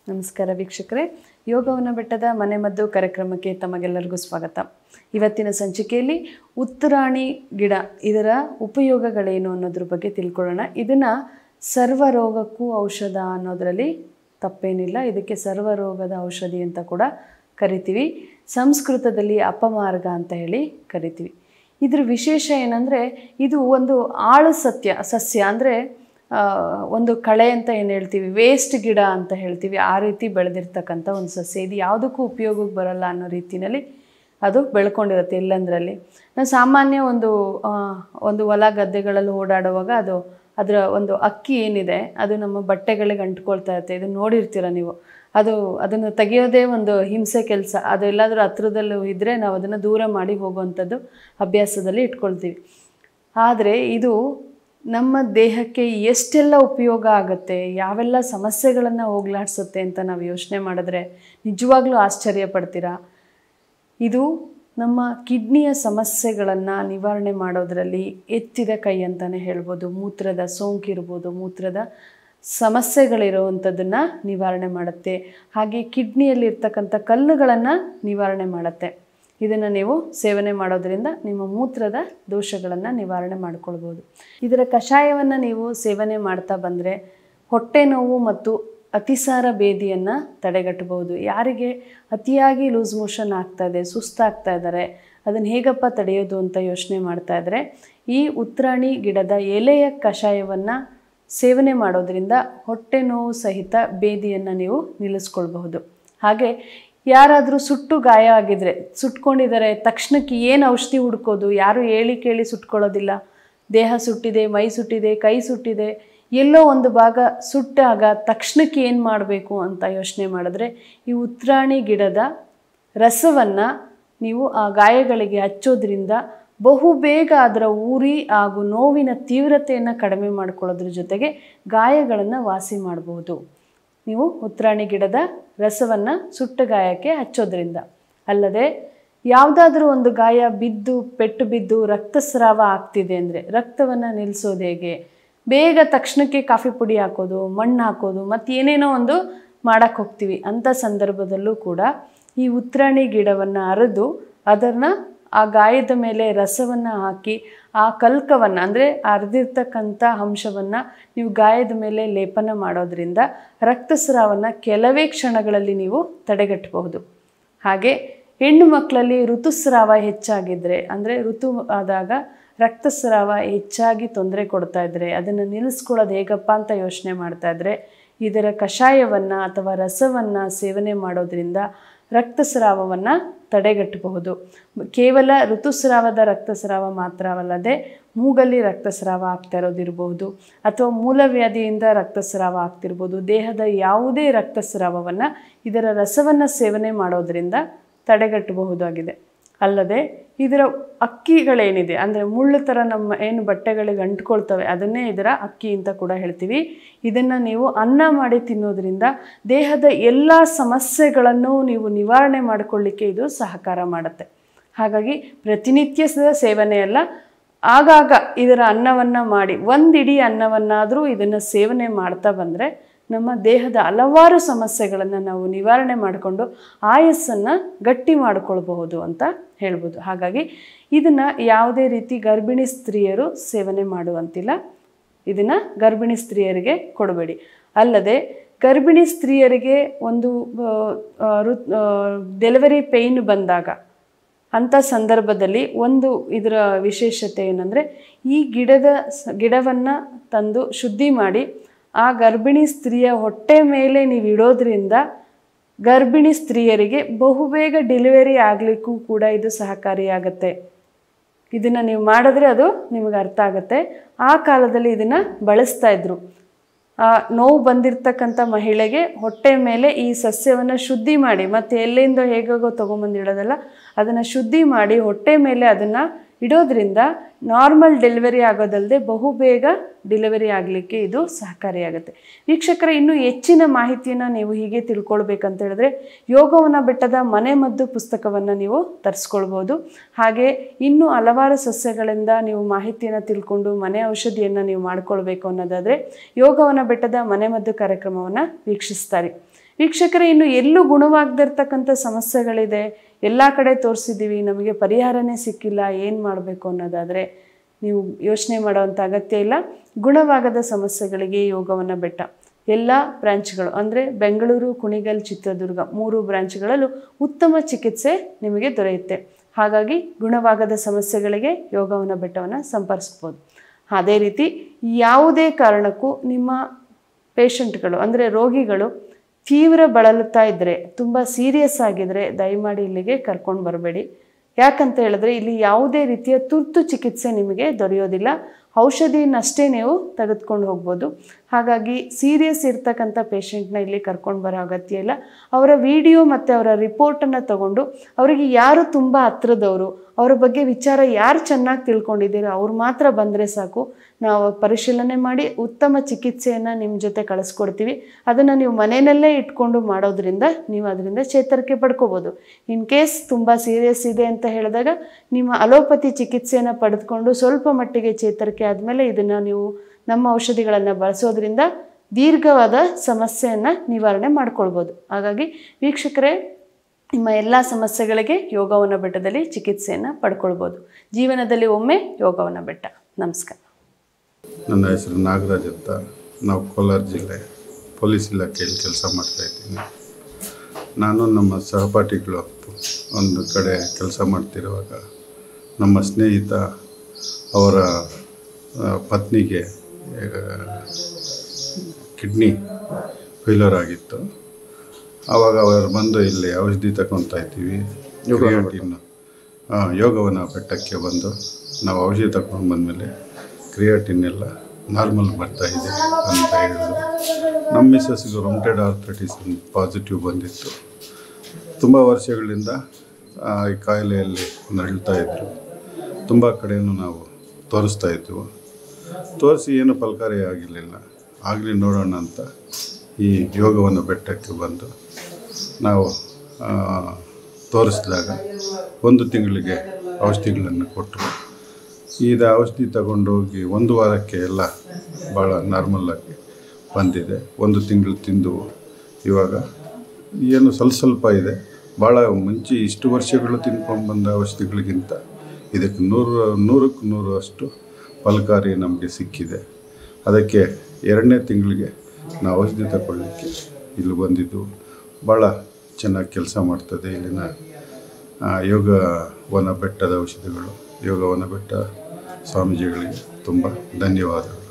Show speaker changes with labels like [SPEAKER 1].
[SPEAKER 1] ನಮಸ್ಕಾರ ವೀಕ್ಷಕರೇ ಯೋಗವನ ಬೆಟ್ಟದ ಮನೆಮದ್ದು ಕಾರ್ಯಕ್ರಮಕ್ಕೆ ತಮಗೆಲ್ಲರಿಗೂ ಸ್ವಾಗತ ಇವತ್ತಿನ ಸಂಚಿಕೆಯಲ್ಲಿ ಉತ್ತರಾಣಿ ಗಿಡ ಇದರ ಉಪಯೋಗಗಳೇನು ಅನ್ನೋದ್ರ ಬಗ್ಗೆ ತಿಳ್ಕೊಳ್ಳೋಣ ಇದನ್ನು ಸರ್ವರೋಗಕ್ಕೂ ಔಷಧ ಅನ್ನೋದರಲ್ಲಿ ತಪ್ಪೇನಿಲ್ಲ ಇದಕ್ಕೆ ಸರ್ವರೋಗದ ಔಷಧಿ ಅಂತ ಕೂಡ ಕರಿತೀವಿ ಸಂಸ್ಕೃತದಲ್ಲಿ ಅಪಮಾರ್ಗ ಅಂತ ಹೇಳಿ ಕರಿತೀವಿ ಇದ್ರ ವಿಶೇಷ ಏನಂದರೆ ಇದು ಒಂದು ಆಳು ಸತ್ಯ ಸಸ್ಯ ಅಂದರೆ ಒಂದು ಕಳೆ ಅಂತ ಏನು ಹೇಳ್ತೀವಿ ವೇಸ್ಟ್ ಗಿಡ ಅಂತ ಹೇಳ್ತೀವಿ ಆ ರೀತಿ ಬೆಳೆದಿರ್ತಕ್ಕಂಥ ಒಂದು ಸಸ್ಯ ಇದು ಯಾವುದಕ್ಕೂ ಉಪಯೋಗಕ್ಕೆ ಬರಲ್ಲ ಅನ್ನೋ ರೀತಿಯಲ್ಲಿ ಅದು ಬೆಳ್ಕೊಂಡಿರುತ್ತೆ ಎಲ್ಲಂದ್ರಲ್ಲಿ ನಾವು ಸಾಮಾನ್ಯ ಒಂದು ಆ, ಒಂದು ಹೊಲ ಗದ್ದೆಗಳಲ್ಲಿ ಓಡಾಡುವಾಗ ಅದು ಅದರ ಒಂದು ಅಕ್ಕಿ ಏನಿದೆ ಅದು ನಮ್ಮ ಬಟ್ಟೆಗಳಿಗೆ ಅಂಟ್ಕೊಳ್ತಾ ಇರುತ್ತೆ ಇದನ್ನು ನೋಡಿರ್ತೀರ ನೀವು ಅದು ಅದನ್ನು ತೆಗೆಯೋದೇ ಒಂದು ಹಿಂಸೆ ಕೆಲಸ ಅದು ಎಲ್ಲಾದರೂ ಹತ್ರದಲ್ಲೂ ಇದ್ದರೆ ನಾವು ಅದನ್ನು ದೂರ ಮಾಡಿ ಹೋಗುವಂಥದ್ದು ಅಭ್ಯಾಸದಲ್ಲಿ ಇಟ್ಕೊಳ್ತೀವಿ ಆದರೆ ಇದು ನಮ್ಮ ದೇಹಕ್ಕೆ ಎಷ್ಟೆಲ್ಲ ಉಪಯೋಗ ಆಗುತ್ತೆ ಯಾವೆಲ್ಲ ಸಮಸ್ಯೆಗಳನ್ನು ಹೋಗ್ಲಾಡ್ಸುತ್ತೆ ಅಂತ ನಾವು ಯೋಚನೆ ಮಾಡಿದ್ರೆ ನಿಜವಾಗ್ಲೂ ಆಶ್ಚರ್ಯ ಪಡ್ತೀರಾ ಇದು ನಮ್ಮ ಕಿಡ್ನಿಯ ಸಮಸ್ಯೆಗಳನ್ನು ನಿವಾರಣೆ ಮಾಡೋದರಲ್ಲಿ ಎತ್ತಿದ ಕೈ ಅಂತಲೇ ಹೇಳ್ಬೋದು ಮೂತ್ರದ ಸೋಂಕಿರ್ಬೋದು ಮೂತ್ರದ ಸಮಸ್ಯೆಗಳಿರುವಂಥದ್ದನ್ನು ನಿವಾರಣೆ ಮಾಡುತ್ತೆ ಹಾಗೆ ಕಿಡ್ನಿಯಲ್ಲಿರ್ತಕ್ಕಂಥ ಕಲ್ಲುಗಳನ್ನು ನಿವಾರಣೆ ಮಾಡುತ್ತೆ ಇದನ್ನು ನೀವು ಸೇವನೆ ಮಾಡೋದರಿಂದ ನಿಮ್ಮ ಮೂತ್ರದ ದೋಷಗಳನ್ನು ನಿವಾರಣೆ ಮಾಡ್ಕೊಳ್ಬೋದು ಇದರ ಕಷಾಯವನ್ನು ನೀವು ಸೇವನೆ ಮಾಡ್ತಾ ಬಂದರೆ ಹೊಟ್ಟೆ ನೋವು ಮತ್ತು ಅತಿಸಾರ ಭೇದಿಯನ್ನು ತಡೆಗಟ್ಟಬಹುದು ಯಾರಿಗೆ ಅತಿಯಾಗಿ ಲೂಸ್ ಮೋಷನ್ ಆಗ್ತಾ ಇದೆ ಸುಸ್ತಾಗ್ತಾ ಇದ್ದಾರೆ ಅದನ್ನು ಹೇಗಪ್ಪ ತಡೆಯೋದು ಅಂತ ಯೋಚನೆ ಮಾಡ್ತಾ ಇದ್ದರೆ ಈ ಉತ್ರಾಣಿ ಗಿಡದ ಎಲೆಯ ಕಷಾಯವನ್ನು ಸೇವನೆ ಮಾಡೋದ್ರಿಂದ ಹೊಟ್ಟೆ ನೋವು ಸಹಿತ ಬೇದಿಯನ್ನು ನೀವು ನಿಲ್ಲಿಸ್ಕೊಳ್ಬಹುದು ಹಾಗೆ ಯಾರಾದರೂ ಸುಟ್ಟು ಗಾಯ ಆಗಿದ್ರೆ ಸುಟ್ಕೊಂಡಿದ್ದಾರೆ ತಕ್ಷಣಕ್ಕೆ ಏನು ಔಷಧಿ ಹುಡ್ಕೋದು ಯಾರು ಹೇಳಿ ಕೇಳಿ ಸುಟ್ಕೊಳ್ಳೋದಿಲ್ಲ ದೇಹ ಸುಟ್ಟಿದೆ ಮೈ ಸುಟ್ಟಿದೆ ಕೈ ಸುಟ್ಟಿದೆ ಎಲ್ಲೋ ಒಂದು ಭಾಗ ಸುಟ್ಟಾಗ ತಕ್ಷಣಕ್ಕೆ ಏನು ಮಾಡಬೇಕು ಅಂತ ಯೋಚನೆ ಮಾಡಿದ್ರೆ ಈ ಉತ್ರಾಣಿ ಗಿಡದ ರಸವನ್ನು ನೀವು ಆ ಗಾಯಗಳಿಗೆ ಹಚ್ಚೋದ್ರಿಂದ ಬಹುಬೇಗ ಅದರ ಉರಿ ಹಾಗೂ ನೋವಿನ ತೀವ್ರತೆಯನ್ನು ಕಡಿಮೆ ಮಾಡ್ಕೊಳ್ಳೋದ್ರ ಜೊತೆಗೆ ಗಾಯಗಳನ್ನು ವಾಸಿ ಮಾಡಬಹುದು ನೀವು ಉತ್ರಾಣಿ ಗಿಡದ ರಸವನ್ನು ಸುಟ್ಟ ಗಾಯಕ್ಕೆ ಹಚ್ಚೋದ್ರಿಂದ ಅಲ್ಲದೆ ಯಾವುದಾದ್ರೂ ಒಂದು ಗಾಯ ಬಿದ್ದು ಪೆಟ್ಟು ಬಿದ್ದು ರಕ್ತಸ್ರಾವ ಆಗ್ತಿದೆ ಅಂದರೆ ರಕ್ತವನ್ನು ನಿಲ್ಲಿಸೋದು ಹೇಗೆ ಬೇಗ ತಕ್ಷಣಕ್ಕೆ ಕಾಫಿ ಪುಡಿ ಹಾಕೋದು ಮಣ್ಣು ಹಾಕೋದು ಮತ್ತು ಏನೇನೋ ಒಂದು ಮಾಡೋಕ್ಕೆ ಹೋಗ್ತೀವಿ ಅಂಥ ಸಂದರ್ಭದಲ್ಲೂ ಕೂಡ ಈ ಉತ್ರಾಣಿ ಗಿಡವನ್ನು ಅರೆದು ಅದನ್ನು ಆ ಗಾಯದ ಮೇಲೆ ರಸವನ್ನು ಹಾಕಿ ಆ ಕಲ್ಕವನ್ನು ಅಂದರೆ ಅರ್ದಿರ್ತಕ್ಕಂಥ ಅಂಶವನ್ನು ನೀವು ಗಾಯದ ಮೇಲೆ ಲೇಪನ ಮಾಡೋದ್ರಿಂದ ರಕ್ತಸ್ರಾವವನ್ನು ಕೆಲವೇ ಕ್ಷಣಗಳಲ್ಲಿ ನೀವು ತಡೆಗಟ್ಟಬಹುದು ಹಾಗೆ ಹೆಣ್ಣು ಮಕ್ಕಳಲ್ಲಿ ಋತುಸ್ರಾವ ಹೆಚ್ಚಾಗಿದ್ದರೆ ಅಂದರೆ ಋತು ಆದಾಗ ರಕ್ತಸ್ರಾವ ಹೆಚ್ಚಾಗಿ ತೊಂದರೆ ಕೊಡ್ತಾ ಇದ್ದರೆ ಅದನ್ನು ನಿಲ್ಲಿಸ್ಕೊಳ್ಳೋದು ಹೇಗಪ್ಪ ಅಂತ ಯೋಚನೆ ಮಾಡ್ತಾ ಇದ್ದರೆ ಇದರ ಕಷಾಯವನ್ನು ಅಥವಾ ರಸವನ್ನು ಸೇವನೆ ಮಾಡೋದ್ರಿಂದ ರಕ್ತಸ್ರಾವವನ್ನು ತಡೆಗಟ್ಟಬಹುದು ಕೇವಲ ಋತುಸ್ರಾವದ ರಕ್ತಸ್ರಾವ ಮಾತ್ರವಲ್ಲದೆ ಮೂಗಲ್ಲಿ ರಕ್ತಸ್ರಾವ ಆಗ್ತಾ ಇರೋದಿರಬಹುದು ಅಥವಾ ಮೂಲವ್ಯಾಧಿಯಿಂದ ರಕ್ತಸ್ರಾವ ಆಗ್ತಿರ್ಬೋದು ದೇಹದ ಯಾವುದೇ ರಕ್ತಸ್ರಾವವನ್ನು ಇದರ ರಸವನ್ನು ಸೇವನೆ ಮಾಡೋದರಿಂದ ತಡೆಗಟ್ಟಬಹುದಾಗಿದೆ ಅಲ್ಲದೆ ಇದರ ಅಕ್ಕಿಗಳೇನಿದೆ ಅಂದರೆ ಮುಳ್ಳು ಥರ ನಮ್ಮ ಏನು ಬಟ್ಟೆಗಳಿಗೆ ಅಂಟ್ಕೊಳ್ತವೆ ಅದನ್ನೇ ಇದರ ಅಕ್ಕಿ ಅಂತ ಕೂಡ ಹೇಳ್ತೀವಿ ಇದನ್ನು ನೀವು ಅನ್ನ ಮಾಡಿ ತಿನ್ನೋದ್ರಿಂದ ದೇಹದ ಎಲ್ಲ ಸಮಸ್ಯೆಗಳನ್ನು ನೀವು ನಿವಾರಣೆ ಮಾಡಿಕೊಳ್ಳಿಕ್ಕೆ ಇದು ಸಹಕಾರ ಮಾಡುತ್ತೆ ಹಾಗಾಗಿ ಪ್ರತಿನಿತ್ಯದ ಸೇವನೆಯಲ್ಲ ಆಗಾಗ ಇದರ ಅನ್ನವನ್ನು ಮಾಡಿ ಒಂದಿಡೀ ಅನ್ನವನ್ನಾದರೂ ಇದನ್ನು ಸೇವನೆ ಮಾಡ್ತಾ ಬಂದರೆ ನಮ್ಮ ದೇಹದ ಹಲವಾರು ಸಮಸ್ಯೆಗಳನ್ನು ನಾವು ನಿವಾರಣೆ ಮಾಡಿಕೊಂಡು ಆಯಸ್ಸನ್ನು ಗಟ್ಟಿ ಮಾಡಿಕೊಳ್ಬಹುದು ಅಂತ ಹೇಳ್ಬೋದು ಹಾಗಾಗಿ ಇದನ್ನು ಯಾವುದೇ ರೀತಿ ಗರ್ಭಿಣಿ ಸ್ತ್ರೀಯರು ಸೇವನೆ ಮಾಡುವಂತಿಲ್ಲ ಇದನ್ನು ಗರ್ಭಿಣಿ ಸ್ತ್ರೀಯರಿಗೆ ಕೊಡಬೇಡಿ ಅಲ್ಲದೆ ಗರ್ಭಿಣಿ ಸ್ತ್ರೀಯರಿಗೆ ಒಂದು ಆ, ಋ- ಆ, ಡೆಲಿವರಿ ಪೇಯ್ನ್ ಬಂದಾಗ ಅಂಥ ಸಂದರ್ಭದಲ್ಲಿ ಒಂದು ಇದರ ವಿಶೇಷತೆ ಏನಂದರೆ ಈ ಗಿಡದ ಸ ಗಿಡವನ್ನು ತಂದು ಶುದ್ಧಿ ಮಾಡಿ ಆ ಗರ್ಭಿಣಿ ಸ್ತ್ರೀಯ ಹೊಟ್ಟೆ ಮೇಲೆ ನೀವು ಇಡೋದ್ರಿಂದ ಗರ್ಭಿಣಿ ಸ್ತ್ರೀಯರಿಗೆ ಬಹುಬೇಗ ಡೆಲಿವರಿ ಆಗಲಿಕ್ಕೂ ಕೂಡ ಇದು ಸಹಕಾರಿಯಾಗತ್ತೆ ಇದನ್ನು ನೀವು ಮಾಡಿದ್ರೆ ಅದು ನಿಮಗೆ ಅರ್ಥ ಆಗುತ್ತೆ ಆ ಕಾಲದಲ್ಲಿ ಇದನ್ನು ಬಳಸ್ತಾ ಇದ್ರು ಆ ನೋವು ಬಂದಿರತಕ್ಕಂಥ ಮಹಿಳೆಗೆ ಹೊಟ್ಟೆ ಮೇಲೆ ಈ ಸಸ್ಯವನ್ನು ಶುದ್ಧಿ ಮಾಡಿ ಮತ್ತು ಎಲ್ಲಿಂದ ಹೇಗಾಗೋ ತೊಗೊಂಬಂದಿಡೋದಲ್ಲ ಅದನ್ನು ಶುದ್ಧಿ ಮಾಡಿ ಹೊಟ್ಟೆ ಮೇಲೆ ಅದನ್ನು ಇಡೋದ್ರಿಂದ ನಾರ್ಮಲ್ ಡೆಲಿವರಿ ಆಗೋದಲ್ಲದೆ ಬಹುಬೇಗ ಡೆಲಿವರಿ ಆಗಲಿಕ್ಕೆ ಇದು ಸಹಕಾರಿಯಾಗುತ್ತೆ ವೀಕ್ಷಕರೇ ಇನ್ನೂ ಹೆಚ್ಚಿನ ಮಾಹಿತಿಯನ್ನು ನೀವು ಹೀಗೆ ತಿಳ್ಕೊಳ್ಬೇಕಂತ ಹೇಳಿದ್ರೆ ಯೋಗವನ ಬೆಟ್ಟದ ಮನೆ ಮದ್ದು ಪುಸ್ತಕವನ್ನು ನೀವು ತರಿಸ್ಕೊಳ್ಬೋದು ಹಾಗೆ ಇನ್ನೂ ಹಲವಾರು ಸಸ್ಯಗಳಿಂದ ನೀವು ಮಾಹಿತಿಯನ್ನು ತಿಳ್ಕೊಂಡು ಮನೆ ಔಷಧಿಯನ್ನು ನೀವು ಮಾಡ್ಕೊಳ್ಬೇಕು ಅನ್ನೋದಾದರೆ ಯೋಗವನ ಬೆಟ್ಟದ ಮನೆ ಮದ್ದು ಕಾರ್ಯಕ್ರಮವನ್ನು ವೀಕ್ಷಿಸ್ತಾರೆ ವೀಕ್ಷಕರೇ ಇನ್ನು ಎಲ್ಲೂ ಗುಣವಾಗದಿರ್ತಕ್ಕಂಥ ಸಮಸ್ಯೆಗಳಿದೆ ಎಲ್ಲ ಕಡೆ ತೋರಿಸಿದ್ದೀವಿ ನಮಗೆ ಪರಿಹಾರನೇ ಸಿಕ್ಕಿಲ್ಲ ಏನು ಮಾಡಬೇಕು ಅನ್ನೋದಾದರೆ ನೀವು ಯೋಚನೆ ಮಾಡೋವಂಥ ಅಗತ್ಯ ಇಲ್ಲ ಗುಣವಾಗದ ಸಮಸ್ಯೆಗಳಿಗೆ ಯೋಗವನ್ನು ಬೆಟ್ಟ ಎಲ್ಲ ಬ್ರಾಂಚ್ಗಳು ಅಂದರೆ ಬೆಂಗಳೂರು ಕುಣಿಗಲ್ ಚಿತ್ರದುರ್ಗ ಮೂರು ಬ್ರಾಂಚ್ಗಳಲ್ಲೂ ಉತ್ತಮ ಚಿಕಿತ್ಸೆ ನಿಮಗೆ ದೊರೆಯುತ್ತೆ ಹಾಗಾಗಿ ಗುಣವಾಗದ ಸಮಸ್ಯೆಗಳಿಗೆ ಯೋಗವನ ಬೆಟ್ಟವನ್ನು ಸಂಪರ್ಸ್ಬೋದು ಅದೇ ರೀತಿ ಯಾವುದೇ ಕಾರಣಕ್ಕೂ ನಿಮ್ಮ ಪೇಷಂಟ್ಗಳು ಅಂದರೆ ರೋಗಿಗಳು ತೀವ್ರ ಬಳಲುತ್ತಾ ಇದ್ದರೆ ತುಂಬ ಸೀರಿಯಸ್ ಆಗಿದ್ದರೆ ದಯಮಾಡಿ ಇಲ್ಲಿಗೆ ಕರ್ಕೊಂಡು ಬರಬೇಡಿ ಯಾಕಂತ ಹೇಳಿದ್ರೆ ಇಲ್ಲಿ ಯಾವುದೇ ರೀತಿಯ ತುರ್ತು ಚಿಕಿತ್ಸೆ ನಿಮಗೆ ದೊರೆಯೋದಿಲ್ಲ ಔಷಧಿನಷ್ಟೇ ನೀವು ತೆಗೆದುಕೊಂಡು ಹೋಗ್ಬೋದು ಹಾಗಾಗಿ ಸೀರಿಯಸ್ ಇರ್ತಕ್ಕಂಥ ಪೇಷಂಟ್ನ ಇಲ್ಲಿ ಕರ್ಕೊಂಡು ಬರೋ ಅಗತ್ಯ ಇಲ್ಲ ಅವರ ವಿಡಿಯೋ ಮತ್ತು ಅವರ ರಿಪೋರ್ಟನ್ನು ತಗೊಂಡು ಅವರಿಗೆ ಯಾರು ತುಂಬ ಹತ್ರದವರು ಅವರ ಬಗ್ಗೆ ವಿಚಾರ ಯಾರು ಚೆನ್ನಾಗಿ ತಿಳ್ಕೊಂಡಿದ್ದೀರೋ ಅವ್ರು ಮಾತ್ರ ಬಂದರೆ ಸಾಕು ನಾವು ಪರಿಶೀಲನೆ ಮಾಡಿ ಉತ್ತಮ ಚಿಕಿತ್ಸೆಯನ್ನು ನಿಮ್ಮ ಜೊತೆ ಕಳಿಸ್ಕೊಡ್ತೀವಿ ಅದನ್ನು ನೀವು ಮನೆಯಲ್ಲೇ ಇಟ್ಕೊಂಡು ಮಾಡೋದ್ರಿಂದ ನೀವು ಅದರಿಂದ ಚೇತರಿಕೆ ಪಡ್ಕೋಬೋದು ಇನ್ ಕೇಸ್ ತುಂಬ ಸೀರಿಯಸ್ ಇದೆ ಅಂತ ಹೇಳಿದಾಗ ನಿಮ್ಮ ಅಲೋಪತಿ ಚಿಕಿತ್ಸೆಯನ್ನು ಪಡೆದುಕೊಂಡು ಸ್ವಲ್ಪ ಮಟ್ಟಿಗೆ ಚೇತರಿಕೆ ಆದಮೇಲೆ ಇದನ್ನು ನೀವು ನಮ್ಮ ಔಷಧಿಗಳನ್ನು ಬಳಸೋದ್ರಿಂದ ದೀರ್ಘವಾದ ಸಮಸ್ಯೆಯನ್ನು ನಿವಾರಣೆ ಮಾಡ್ಕೊಳ್ಬೋದು ಹಾಗಾಗಿ ವೀಕ್ಷಕರೇ ನಿಮ್ಮ ಎಲ್ಲ ಸಮಸ್ಯೆಗಳಿಗೆ ಯೋಗವನ ಬೆಟ್ಟದಲ್ಲಿ ಚಿಕಿತ್ಸೆಯನ್ನು ಪಡ್ಕೊಳ್ಬೋದು ಜೀವನದಲ್ಲಿ ಒಮ್ಮೆ ಯೋಗವನ ಬೆಟ್ಟ ನಮಸ್ಕಾರ
[SPEAKER 2] ನನ್ನ ಹೆಸರು ನಾಗರಾಜ್ ಅಂತ ನಾವು ಕೋಲಾರ ಜಿಲ್ಲೆ ಪೊಲೀಸ್ ಇಲಾಖೆಯಲ್ಲಿ ಕೆಲಸ ಮಾಡ್ತಾಯಿದ್ದೀನಿ ನಾನು ನಮ್ಮ ಸಹಪಾಠಿಗಳು ಒಂದು ಕಡೆ ಕೆಲಸ ಮಾಡ್ತಿರುವಾಗ ನಮ್ಮ ಸ್ನೇಹಿತ ಅವರ ಆ, ಪತ್ನಿಗೆ ಕಿಡ್ನಿ ಫೇಲ್ಯೂರ್ ಆಗಿತ್ತು ಆವಾಗ ಅವರು ಬಂದು ಇಲ್ಲಿ ಔಷಧಿ ತಗೊತಾ ಇದ್ದೀವಿ ಕ್ರಿಯಾಟಿನ್ ಹಾಂ ಯೋಗವನ ಬೆಟ್ಟಕ್ಕೆ ಬಂದು ನಾವು ಔಷಧಿ ತಗೊಂಡು ಬಂದಮೇಲೆ ಕ್ರಿಯಾಟಿನ್ ಎಲ್ಲ ನಾರ್ಮಲ್ ಬರ್ತಾ ಇದೆ ಅಂತ ಹೇಳಿದ್ರು ನಮ್ಮ ಮಿಸ್ಸಸ್ಗೆ ರೊಮ್ಟೆಡ್ ಆರ್ಥ್ರೈಟಿಸ್ ಪಾಸಿಟಿವ್ ಬಂದಿತ್ತು ತುಂಬ ವರ್ಷಗಳಿಂದ ಆ, ಈ ಕಾಯಿಲೆಯಲ್ಲಿ ನರಳ್ತಾ ಇದ್ದರು ತುಂಬ ಕಡೆಯೂ ನಾವು ತೋರಿಸ್ತಾ ಇದ್ವು ತೋರಿಸಿ ಏನು ಫಲಕಾರಿ ಆಗಿರಲಿಲ್ಲ ಆಗಲಿ ನೋಡೋಣ ಅಂತ ಈ ಯೋಗವನ್ನು ಬೆಟ್ಟಕ್ಕೆ ಬಂದು ನಾವು ಆ, ತೋರಿಸಿದಾಗ ಒಂದು ತಿಂಗಳಿಗೆ ಔಷಧಿಗಳನ್ನು ಕೊಟ್ಟರು ಈಗ ಔಷಧಿ ತಗೊಂಡೋಗಿ ಒಂದು ವಾರಕ್ಕೆ ಎಲ್ಲ ಭಾಳ ನಾರ್ಮಲ್ಲಾಗಿ ಬಂದಿದೆ ಒಂದು ತಿಂಗಳು ತಿಂದು ಇವಾಗ ಏನು ಸ್ವಲ್ಪ ಸ್ವಲ್ಪ ಇದೆ ಭಾಳ ಮುಂಚೆ ಇಷ್ಟು ವರ್ಷಗಳು ತಿನ್ಕೊಂಡು ಬಂದ ಔಷಧಿಗಳಿಗಿಂತ ಇದಕ್ಕೆ ನೂರು ನೂರಕ್ಕೆ ನೂರು ಅಷ್ಟು ಫಲಕಾರಿ ನಮಗೆ ಸಿಕ್ಕಿದೆ ಅದಕ್ಕೆ ಎರಡನೇ ತಿಂಗಳಿಗೆ ನಾವು ಔಷಧಿ ತಗೊಳ್ಳಿಕ್ಕೆ ಇಲ್ಲಿ ಬಂದಿದ್ದು ಭಾಳ ಚೆನ್ನಾಗಿ ಕೆಲಸ ಮಾಡ್ತದೆ ಇಲ್ಲಿನ ಆ, ಯೋಗವನ ಬೆಟ್ಟದ ಔಷಧಿಗಳು ಯೋಗವನ ಬೆಟ್ಟ ಸ್ವಾಮೀಜಿಗಳಿಗೆ ತುಂಬ ಧನ್ಯವಾದಗಳು